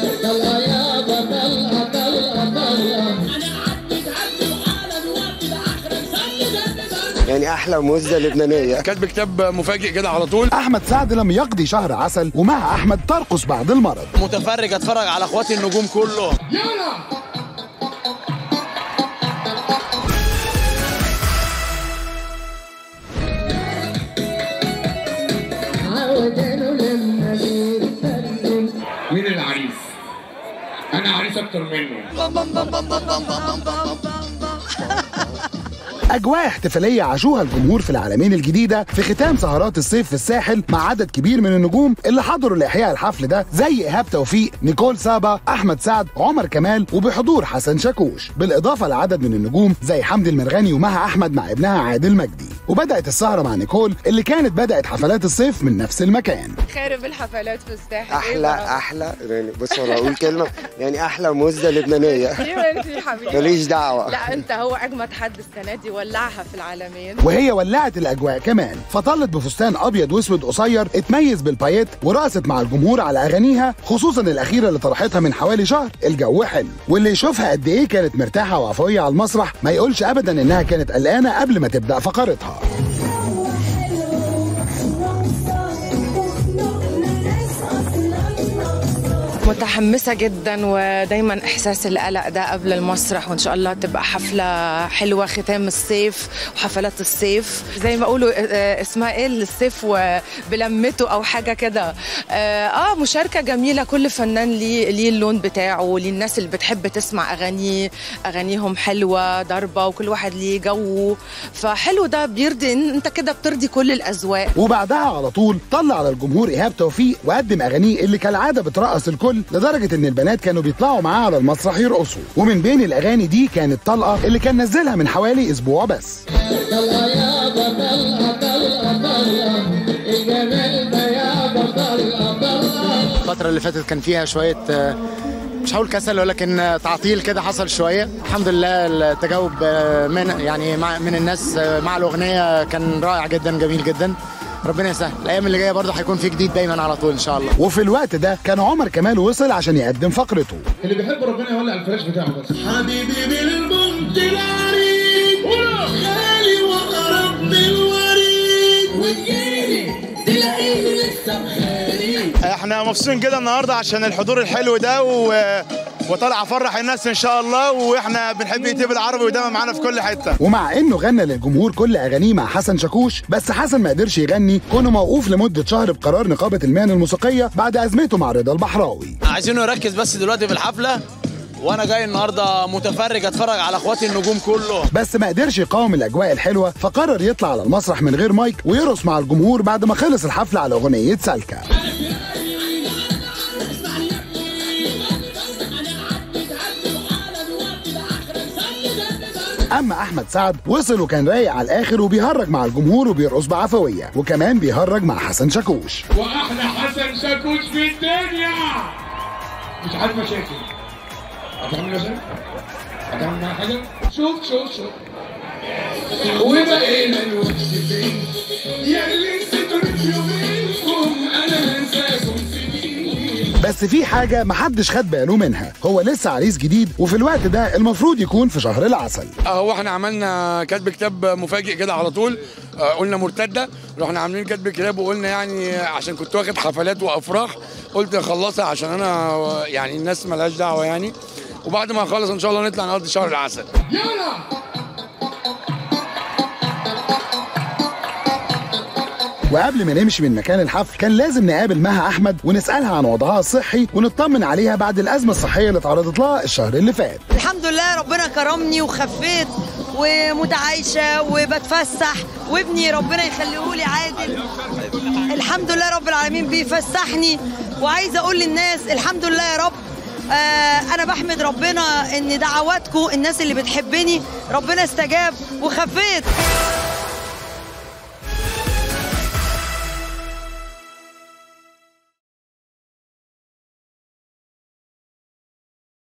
طلع يا بطل طلع طلع يعني احلى موزه لبنانيه كاتب كتاب مفاجئ كده على طول احمد سعد لم يقضي شهر عسل ومع احمد ترقص بعد المرض متفرج اتفرج على اخواتي النجوم كله عودانه لما بيتكلم مين العريس؟ أنا عريس أكتر منه اجواء احتفاليه عاشوها الجمهور في العالمين الجديده في ختام سهرات الصيف في الساحل مع عدد كبير من النجوم اللي حضروا لاحياء الحفل ده زي ايهاب توفيق نيكول سابا احمد سعد عمر كمال وبحضور حسن شاكوش بالاضافه لعدد من النجوم زي حمدي المرغني ومها احمد مع ابنها عادل مجدي وبدات السهره مع نيكول اللي كانت بدات حفلات الصيف من نفس المكان خارب الحفلات في الساحل إيه احلى بقى؟ احلى يعني بص انا اقول كلمه يعني احلى موزه لبنانيه ليه مالك يا حبيبي ماليش دعوه لا انت هو اجمد حد السنه دي ولعها في العالمين وهي ولعت الاجواء كمان فطلت بفستان ابيض واسود قصير اتميز بالبايت ورقصت مع الجمهور على اغانيها خصوصا الاخيره اللي طرحتها من حوالي شهر الجو حلو واللي يشوفها قد ايه كانت مرتاحه وعفويه على المسرح ما يقولش ابدا انها كانت قلقانه قبل ما تبدا فقرتها متحمسه جدا ودايما احساس القلق ده قبل المسرح وان شاء الله تبقى حفله حلوه ختام الصيف وحفلات الصيف زي ما اقولوا آه، اسمها ايه الصيف وبلمته او حاجه كده اه آه، مشاركه جميله كل فنان ليه ليه اللون بتاعه ليه الناس اللي بتحب تسمع اغانيه اغانيهم حلوه ضربه وكل واحد ليه جوه فحلو ده بيرضي إن انت كده بترضي كل الاذواق وبعدها على طول طلع على الجمهور ايهاب توفيق وقدم اغانيه اللي كالعاده بترقص الكل لدرجه ان البنات كانوا بيطلعوا معاه على المسرح يرقصوا ومن بين الاغاني دي كانت طلقه اللي كان نزلها من حوالي اسبوع بس طلع يا بطل طلع طلع الجمال ده يا بطل طلع الفترة اللي فاتت كان فيها شوية آه، مش هقول كسل ولكن آه، تعطيل كده حصل شوية الحمد لله التجاوب آه، من يعني مع من الناس آه، مع الأغنية كان رائع جدا جميل جدا ربنا يسهل الأيام اللي جاية برضه هيكون في جديد دايما على طول إن شاء الله وفي الوقت ده كان عمر كمال وصل عشان يقدم فقرته اللي بيحب ربنا يولع الفلاش بتاعه بس حبيبي بالبنت العريض خالي وقرب بالوريد وتجيلي تلاقيني لسه بخالي احنا مبسوطين جدا النهارده عشان الحضور الحلو ده و... وطالع افرح الناس ان شاء الله واحنا بنحب يتيب العربي ودايما معانا في كل حته ومع انه غنى للجمهور كل اغانيه مع حسن شاكوش بس حسن ما قدرش يغني كونه موقوف لمده شهر بقرار نقابه المهن الموسيقيه بعد ازمته مع رضا البحراوي عايزينه يركز بس دلوقتي في الحفله وانا جاي النهارده متفرج اتفرج على اخواتي النجوم كله بس ما قدرش يقاوم الاجواء الحلوه فقرر يطلع على المسرح من غير مايك ويرقص مع الجمهور بعد ما خلص الحفله على اغنيه سالكه اما احمد سعد وصل وكان رايق على الاخر وبيهرج مع الجمهور وبيرقص بعفويه وكمان بيهرج مع حسن شاكوش واحلى حسن شاكوش في الدنيا مش عارف مشاكل هتعمل مشاكل هتعمل معايا حاجه شوف شوف شوف وبقينا الوقت فين يا اللي نسيتوا يومينكم انا هنساكم سنين بس في حاجه محدش خد باله منها هو لسه عريس جديد وفي الوقت ده المفروض يكون في شهر العسل هو احنا عملنا كاتب كتاب مفاجئ كده على طول آه، قلنا مرتده رحنا عاملين كاتب كتاب وقلنا يعني عشان كنت واخد حفلات وافراح قلت اخلصها عشان انا يعني الناس ملهاش دعوه يعني وبعد ما اخلص ان شاء الله نطلع نقضي شهر العسل يلا وقبل ما نمشي من مكان الحفل كان لازم نقابل مها احمد ونسالها عن وضعها الصحي ونطمن عليها بعد الازمه الصحيه اللي اتعرضت لها الشهر اللي فات الحمد لله ربنا كرمني وخفيت ومتعايشة وبتفسح وابني ربنا يخليه لي عادل الحمد لله رب العالمين بيفسحني وعايزة أقول للناس الحمد لله يا رب آه أنا بحمد ربنا إن دعواتكم الناس اللي بتحبني ربنا استجاب وخفيت